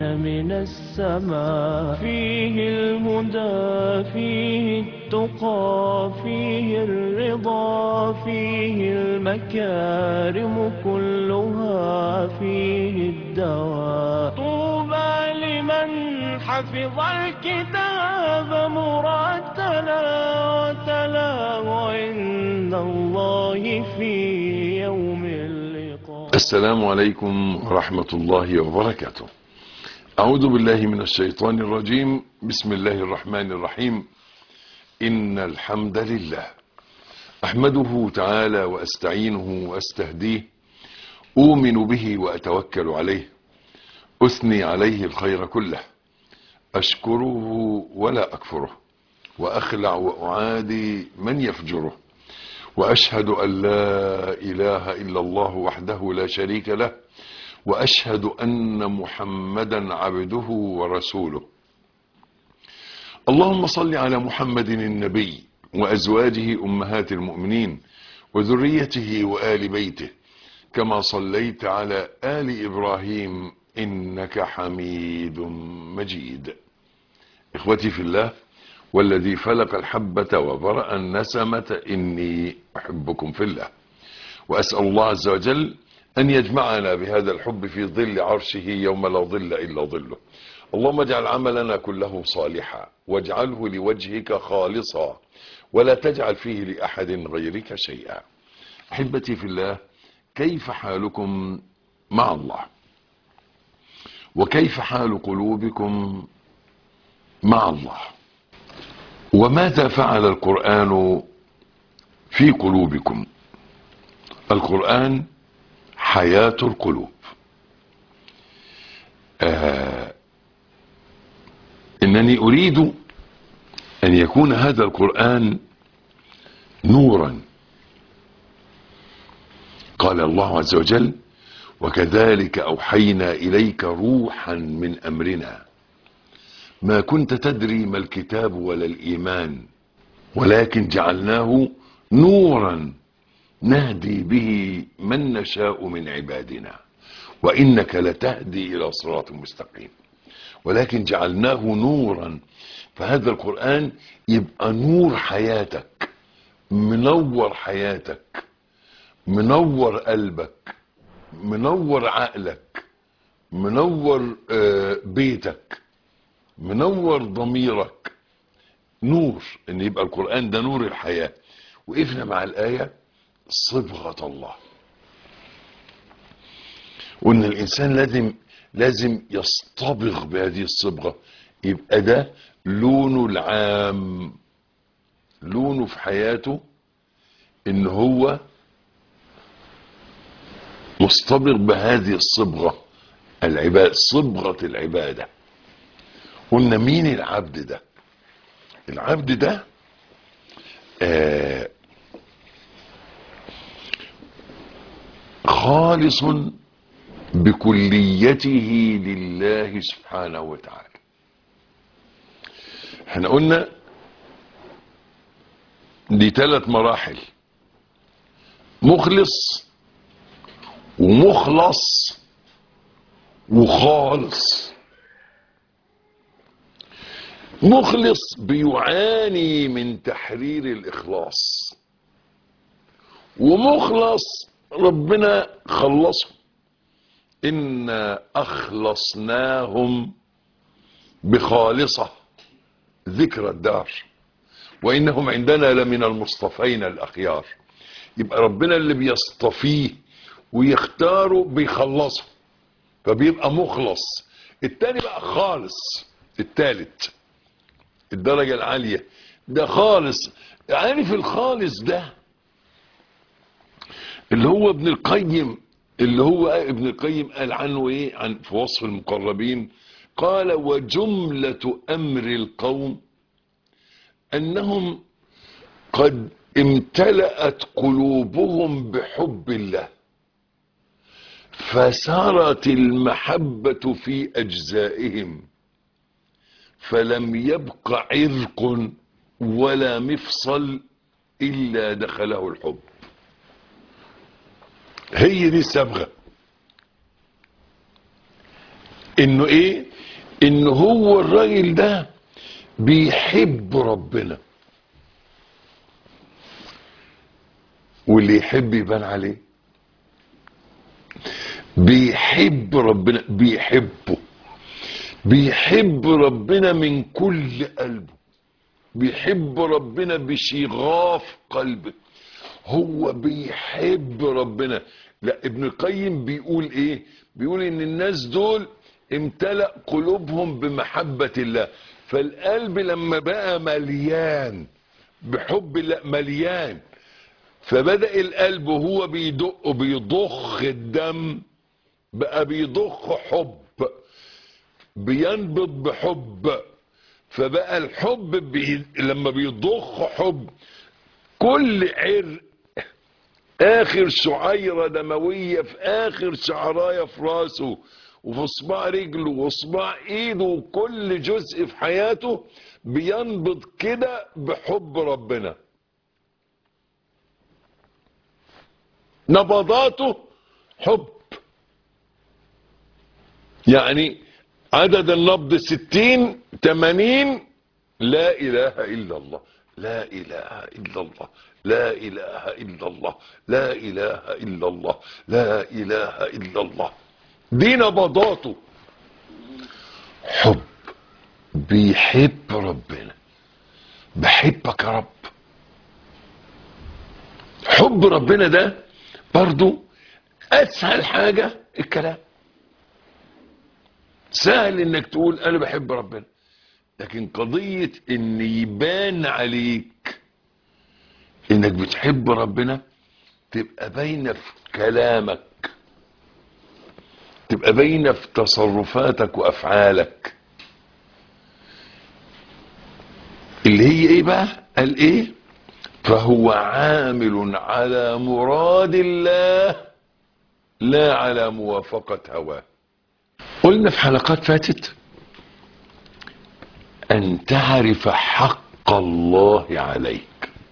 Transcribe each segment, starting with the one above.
من السماء فيه الهدى فيه التقى فيه الرضا فيه المكارم كلها فيه الدواء طوبى لمن حفظ الكتاب مرتلا وتلاه عند الله في يوم اللقاء السلام عليكم ورحمة الله وبركاته أعوذ بالله من الشيطان الرجيم بسم الله الرحمن الرحيم إن الحمد لله أحمده تعالى وأستعينه وأستهديه أؤمن به وأتوكل عليه أثني عليه الخير كله أشكره ولا أكفره وأخلع وأعادي من يفجره وأشهد أن لا إله إلا الله وحده لا شريك له وأشهد أن محمدا عبده ورسوله اللهم صل على محمد النبي وأزواجه أمهات المؤمنين وذريته وآل بيته كما صليت على آل إبراهيم إنك حميد مجيد إخوتي في الله والذي فلق الحبة وبرأ النسمة إني أحبكم في الله وأسأل الله عز وجل أن يجمعنا بهذا الحب في ظل عرشه يوم لا ظل إلا ظله اللهم اجعل عملنا كله صالحا واجعله لوجهك خالصا ولا تجعل فيه لأحد غيرك شيئا أحبتي في الله كيف حالكم مع الله وكيف حال قلوبكم مع الله وماذا فعل القرآن في قلوبكم القرآن حياة القلوب آه إنني أريد أن يكون هذا القرآن نورا قال الله عز وجل وكذلك أوحينا إليك روحا من أمرنا ما كنت تدري ما الكتاب ولا الإيمان ولكن جعلناه نورا نهدي به من نشاء من عبادنا وإنك لتهدي إلى صراط مستقيم ولكن جعلناه نورا فهذا القرآن يبقى نور حياتك منور حياتك منور قلبك منور عقلك منور بيتك منور ضميرك نور ان يبقى القرآن ده نور الحياة وقفنا مع الآية صبغة الله وان الانسان لازم لازم يصطبغ بهذه الصبغة يبقى ده لونه العام لونه في حياته ان هو مصطبغ بهذه الصبغة العبادة صبغة العبادة قلنا مين العبد ده العبد ده آه خالص بكليته لله سبحانه وتعالى احنا قلنا دي ثلاث مراحل مخلص ومخلص وخالص مخلص بيعاني من تحرير الإخلاص ومخلص ربنا خلصه إنا أخلصناهم بخالصة ذكر الدار وإنهم عندنا لمن المصطفين الأخيار يبقى ربنا اللي بيصطفيه ويختاره بيخلصه فبيبقى مخلص التاني بقى خالص التالت الدرجة العالية ده خالص عارف الخالص ده اللي هو ابن القيم اللي هو ابن القيم قال عنه ايه عن في وصف المقربين قال وجملة امر القوم انهم قد امتلأت قلوبهم بحب الله فسارت المحبة في اجزائهم فلم يبق عرق ولا مفصل الا دخله الحب هي دي الصبغه انه ايه ان هو الراجل ده بيحب ربنا واللي يحب يبان عليه بيحب ربنا بيحبه بيحب ربنا من كل قلبه بيحب ربنا بشغاف قلبه هو بيحب ربنا لا ابن القيم بيقول ايه بيقول ان الناس دول امتلأ قلوبهم بمحبة الله فالقلب لما بقى مليان بحب الله مليان فبدأ القلب وهو بيدق بيضخ الدم بقى بيضخ حب بينبض بحب فبقى الحب بي لما بيضخ حب كل عرق اخر شعيرة دموية في اخر شعراية في راسه وفي صباع رجله وصباع ايده وكل جزء في حياته بينبض كده بحب ربنا نبضاته حب يعني عدد النبض ستين تمانين لا اله الا الله لا اله الا الله لا اله الا الله لا اله الا الله لا اله الا الله دي نبضاته حب بيحب ربنا بحبك يا رب حب ربنا ده برضو اسهل حاجة الكلام سهل انك تقول انا بحب ربنا لكن قضية ان يبان عليك انك بتحب ربنا تبقى باينة في كلامك تبقى باينة في تصرفاتك وافعالك اللي هي ايه بقى قال ايه فهو عامل على مراد الله لا على موافقة هواه قلنا في حلقات فاتت ان تعرف حق الله عليك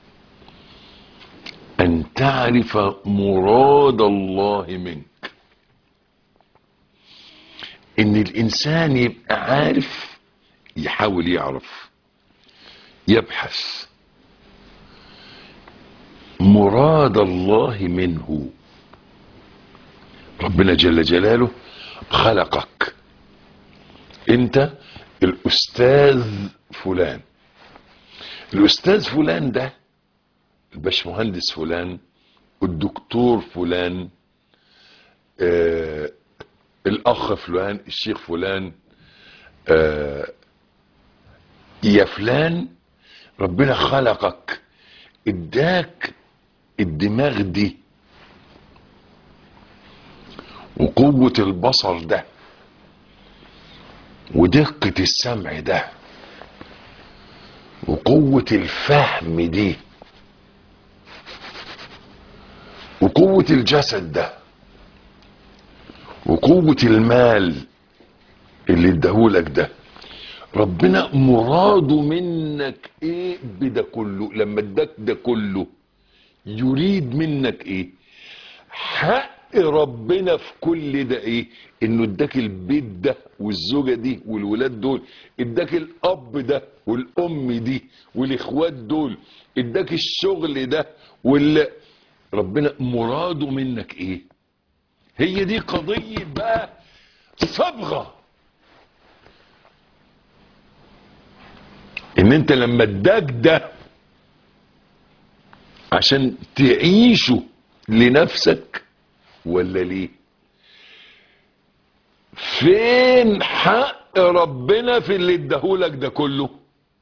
ان تعرف مراد الله منك ان الانسان يبقى عارف يحاول يعرف يبحث مراد الله منه ربنا جل جلاله خلقك انت الاستاذ فلان الاستاذ فلان ده الباشمهندس فلان الدكتور فلان آه الاخ فلان الشيخ فلان آه يا فلان ربنا خلقك اداك الدماغ دي وقوة البصر ده ودقة السمع ده وقوة الفهم دي وقوة الجسد ده وقوة المال اللي اداهولك ده ربنا مراده منك ايه بده كله لما اداك ده كله يريد منك ايه حق ربنا في كل ده ايه انه اداك البيت ده والزوجة دي والولاد دول اداك الاب ده والام دي والاخوات دول اداك الشغل ده وال ربنا مراده منك ايه هي دي قضية بقى صبغة ان انت لما اداك ده عشان تعيشه لنفسك ولا ليه فين حق ربنا في اللي اداهولك ده كله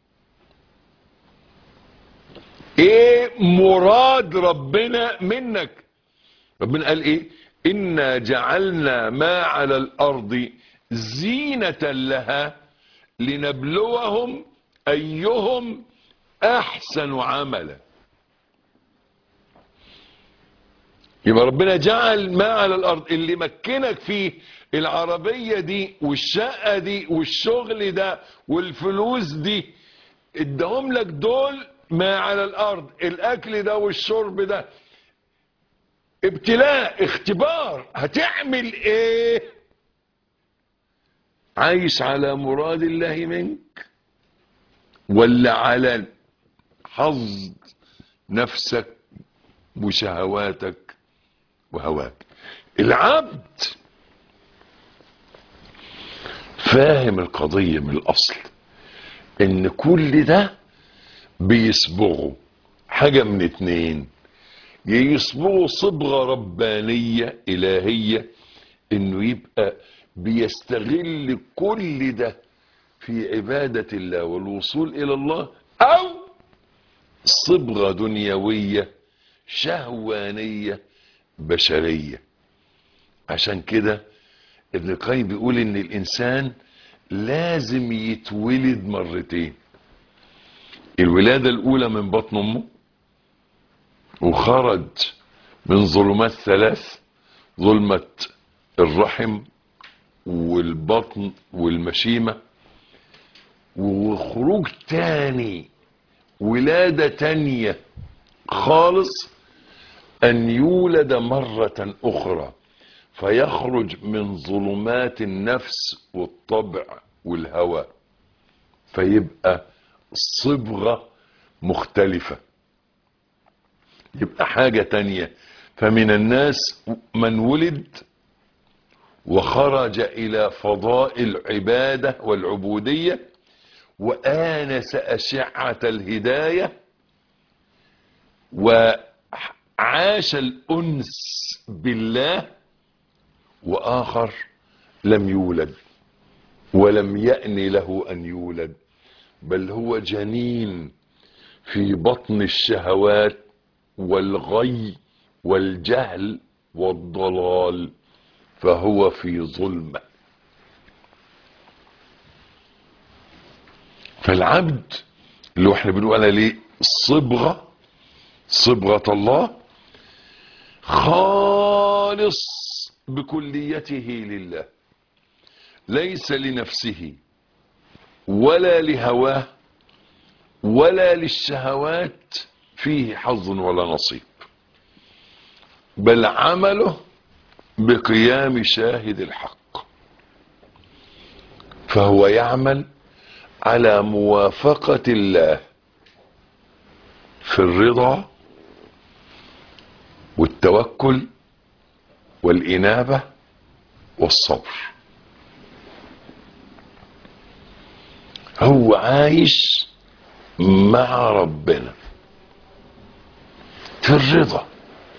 ايه مراد ربنا منك ربنا قال ايه انا جعلنا ما على الارض زينة لها لنبلوهم ايهم احسن عملا يبقى ربنا جعل ما على الارض اللي مكنك فيه العربية دي والشقة دي والشغل ده والفلوس دي ادهم لك دول ما على الارض الاكل ده والشرب ده ابتلاء اختبار هتعمل ايه عايش على مراد الله منك ولا على حظ نفسك وشهواتك وهواك العبد فاهم القضية من الأصل إن كل ده بيصبغه حاجة من اتنين يصبغه صبغة ربانية إلهية إنه يبقى بيستغل كل ده في عبادة الله والوصول إلى الله أو صبغة دنيوية شهوانية بشرية عشان كده ابن القيم بيقول ان الانسان لازم يتولد مرتين الولادة الاولى من بطن امه وخرج من ظلمات ثلاث ظلمة الرحم والبطن والمشيمة وخروج تاني ولادة تانية خالص أن يولد مرة أخرى فيخرج من ظلمات النفس والطبع والهوى فيبقى صبغة مختلفة يبقى حاجة تانية فمن الناس من ولد وخرج إلى فضاء العبادة والعبودية وآنس أشعة الهداية وعاش الأنس بالله وآخر لم يولد ولم يأن له أن يولد بل هو جنين في بطن الشهوات والغي والجهل والضلال فهو في ظلمة فالعبد اللي احنا بنقول عليه صبغة صبغة الله خالص بكليته لله ليس لنفسه ولا لهواه ولا للشهوات فيه حظ ولا نصيب بل عمله بقيام شاهد الحق فهو يعمل على موافقة الله في الرضا والتوكل والإنابة والصبر هو عايش مع ربنا في الرضا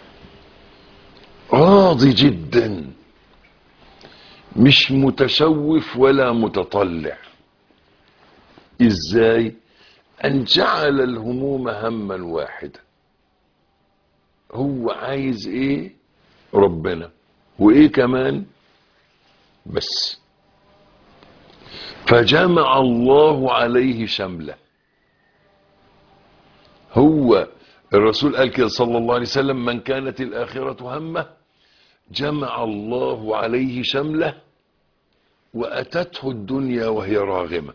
راضي جدا مش متشوف ولا متطلع ازاي ان جعل الهموم هما واحدا هو عايز ايه ربنا وايه كمان بس فجمع الله عليه شمله هو الرسول قال كده صلى الله عليه وسلم من كانت الآخرة همه جمع الله عليه شمله وأتته الدنيا وهي راغمة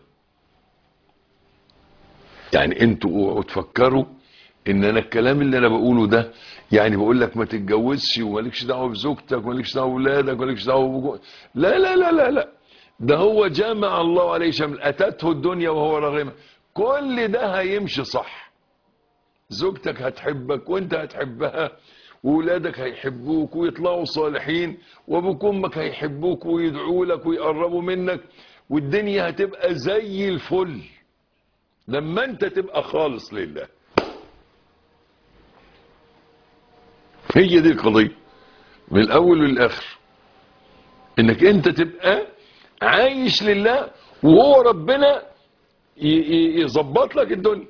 يعني انتوا اوعوا تفكروا ان انا الكلام اللي انا بقوله ده يعني بقول لك ما تتجوزش ومالكش دعوه بزوجتك ومالكش دعوه باولادك ومالكش دعوه بجو... لا لا لا لا لا ده هو جمع الله عليه شمل اتته الدنيا وهو راغمه كل ده هيمشي صح زوجتك هتحبك وانت هتحبها وولادك هيحبوك ويطلعوا صالحين وابوك وامك هيحبوك ويدعوا لك ويقربوا منك والدنيا هتبقى زي الفل لما انت تبقى خالص لله هي دي القضية من الاول للاخر انك انت تبقى عايش لله وهو ربنا يظبط لك الدنيا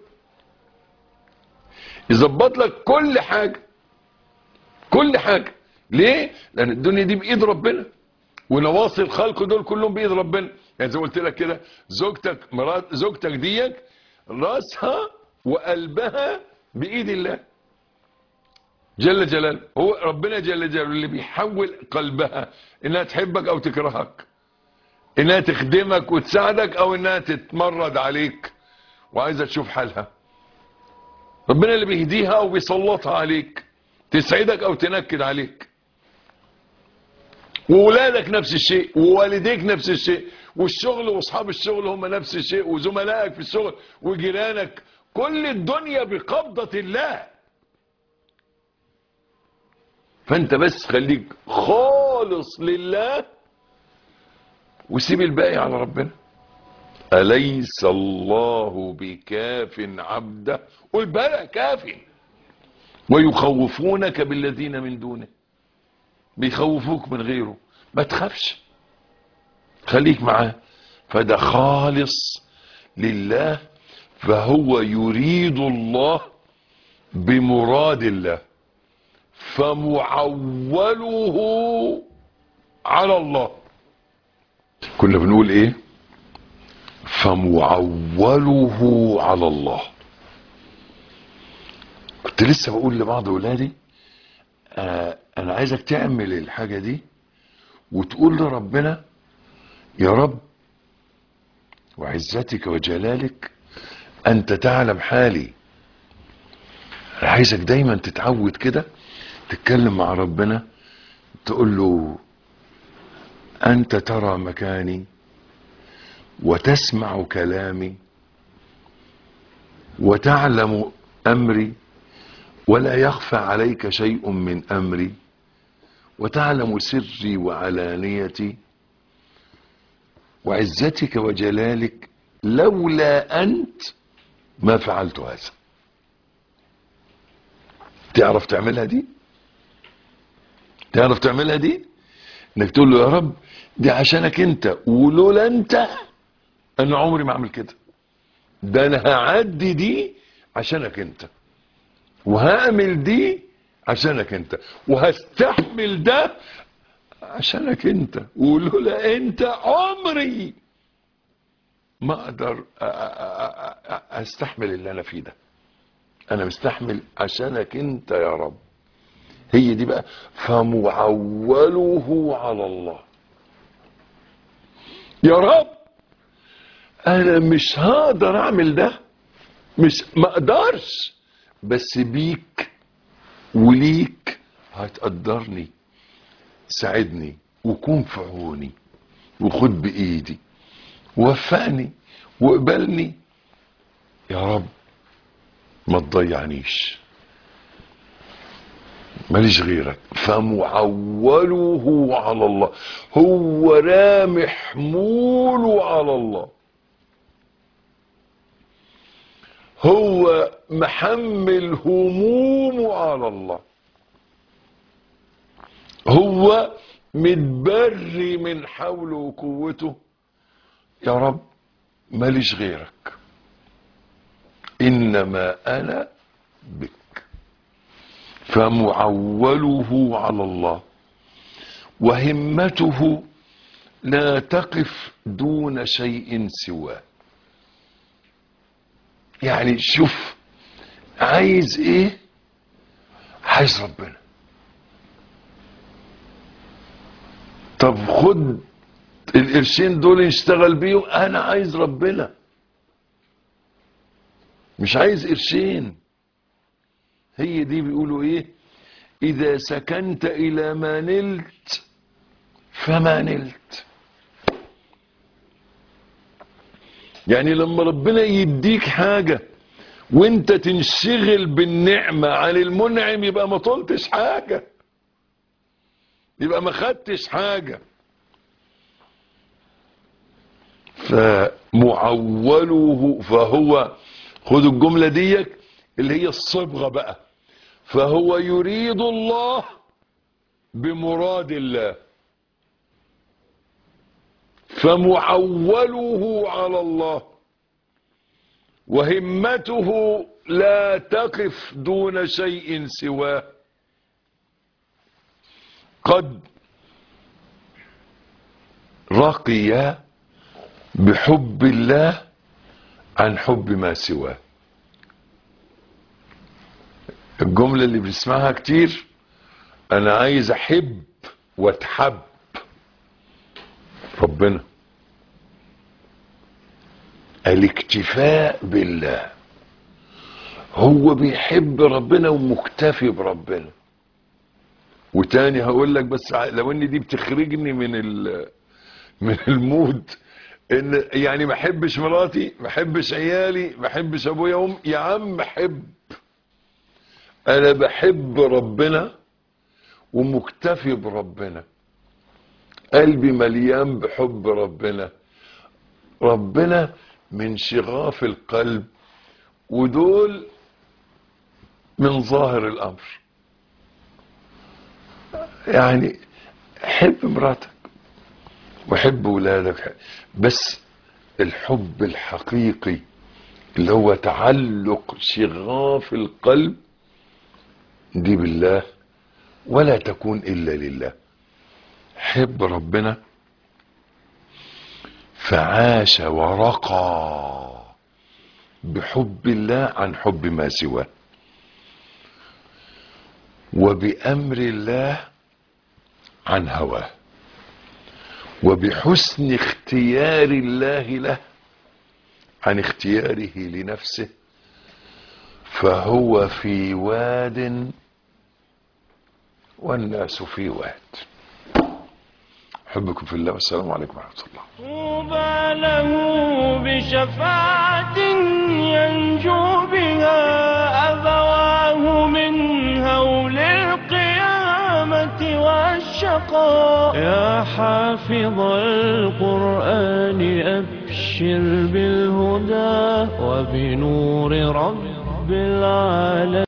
يظبط لك كل حاجة كل حاجة ليه لان الدنيا دي بايد ربنا ونواصي الخلق دول كلهم بايد ربنا يعني زي ما قلت لك كده زوجتك مرات زوجتك ديك راسها وقلبها بايد الله جل جلاله هو ربنا جل جلاله اللي بيحول قلبها انها تحبك او تكرهك انها تخدمك وتساعدك او انها تتمرد عليك وعايزه تشوف حالها ربنا اللي بيهديها او بيسلطها عليك تسعدك او تنكد عليك وولادك نفس الشيء ووالديك نفس الشيء والشغل واصحاب الشغل هم نفس الشيء وزملائك في الشغل وجيرانك كل الدنيا بقبضة الله فانت بس خليك خالص لله وسيب الباقي على ربنا أليس الله بكاف عبده قل بلى كاف ويخوفونك بالذين من دونه بيخوفوك من غيره ما تخافش خليك معاه فده خالص لله فهو يريد الله بمراد الله فمعوله على الله كنا بنقول ايه فمعوله على الله كنت لسه بقول لبعض ولادي آه انا عايزك تعمل الحاجة دي وتقول لربنا يا رب وعزتك وجلالك انت تعلم حالي انا عايزك دايما تتعود كده تتكلم مع ربنا تقول له انت ترى مكاني وتسمع كلامي وتعلم امري ولا يخفى عليك شيء من امري وتعلم سري وعلانيتي وعزتك وجلالك لولا انت ما فعلت هذا تعرف تعملها دي تعرف تعملها دي انك تقول له يا رب دي عشانك انت ولولا انت انا عمري ما اعمل كده ده انا هعدي دي عشانك انت وهعمل دي عشانك انت وهستحمل ده عشانك انت ولولا انت عمري ما اقدر أ- أ- أ- أ- استحمل اللي انا فيه ده انا مستحمل عشانك انت يا رب هي دي بقى فمعوله على الله يا رب انا مش هقدر اعمل ده مش ما اقدرش بس بيك وليك هتقدرني ساعدني وكون في عوني وخد بايدي ووفقني واقبلني يا رب ما تضيعنيش ماليش غيرك فمعوله على الله هو رامي حموله على الله هو محمل همومه على الله هو متبري من حوله وقوته يا رب ماليش غيرك انما انا بك فمعوله على الله وهمته لا تقف دون شيء سواه يعني شوف عايز ايه عايز ربنا طب خد القرشين دول نشتغل بيهم انا عايز ربنا مش عايز قرشين هي دي بيقولوا ايه اذا سكنت الى ما نلت فما نلت يعني لما ربنا يديك حاجة وانت تنشغل بالنعمة عن المنعم يبقى ما طلتش حاجة يبقى ما خدتش حاجة فمعوله فهو خدوا الجملة ديك اللي هي الصبغة بقى فهو يريد الله بمراد الله فمعوله على الله وهمته لا تقف دون شيء سواه قد رقي بحب الله عن حب ما سواه الجملة اللي بنسمعها كتير انا عايز احب واتحب ربنا الاكتفاء بالله هو بيحب ربنا ومكتفي بربنا وتاني هقول لك بس ع- لو ان دي بتخرجني من ال من المود ان يعني ما احبش مراتي ما احبش عيالي ما احبش ابويا وام يا عم حب انا بحب ربنا ومكتفي بربنا قلبي مليان بحب ربنا ربنا من شغاف القلب ودول من ظاهر الامر يعني حب مراتك وحب ولادك بس الحب الحقيقي اللي هو تعلق شغاف القلب دي بالله ولا تكون الا لله حب ربنا فعاش ورقى بحب الله عن حب ما سواه وبأمر الله عن هواه وبحسن اختيار الله له عن اختياره لنفسه فهو في واد والناس في واد احبكم في الله والسلام عليكم ورحمه الله طوبى له بشفاعة ينجو بها أبواه من هول القيامة والشقاء يا حافظ القرآن أبشر بالهدى وبنور رب العالمين